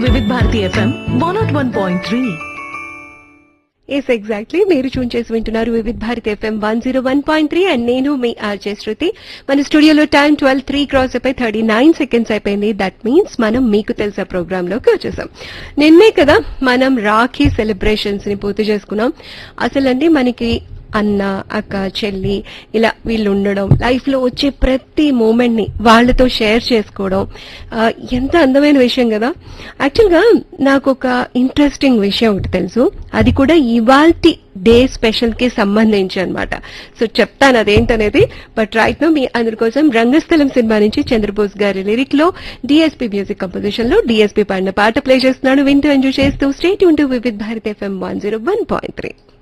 వివిధ Bharati FM one not one point three S exactly మీరు tune చేసి వింటున్నారు Vividh Bharat FM one zero one point three and నేను మీ ఆర్జే శృతి మన స్టూడియోలో టైం ట్వెల్వ్ త్రీ క్రాస్ అయిపోయి థర్టీ నైన్ సెకండ్స్ అయిపోయింది దట్ మీన్స్ మనం మీకు తెలుసా ప్రోగ్రామ్ లోకి వచ్చేసాం నిన్నే కదా మనం రాఖీ సెలబ్రేషన్స్ ని పూర్తి చేసుకున్నాం అసలండి మనకి అన్న అక్క చెల్లి ఇలా వీళ్ళు ఉండడం లైఫ్ లో వచ్చే ప్రతి మూమెంట్ ని వాళ్ళతో షేర్ చేసుకోవడం ఆ, ఎంత అందమైన విషయం కదా యాక్చువల్ గా నాకు ఒక ఇంట్రెస్టింగ్ విషయం ఒకటి తెలుసు అది కూడా ఇవాల్టి డే స్పెషల్ కి సంబంధించి అన్నమాట సో చెప్తాను అదేంటనేది బట్ రైట్ నో మీ అందరి కోసం రంగస్థలం సినిమా నుంచి చంద్రబోస్ గారి లిరిక్ లో డిఎస్పీ మ్యూజిక్ కంపోజిషన్ లో డిఎస్పీ పాడిన పాట ప్లే చేస్తున్నాడు వింటూ ఎంజాయ్ చేస్తూ స్టేట్ ఉంటూ Vividh Bharat FM one zero one point three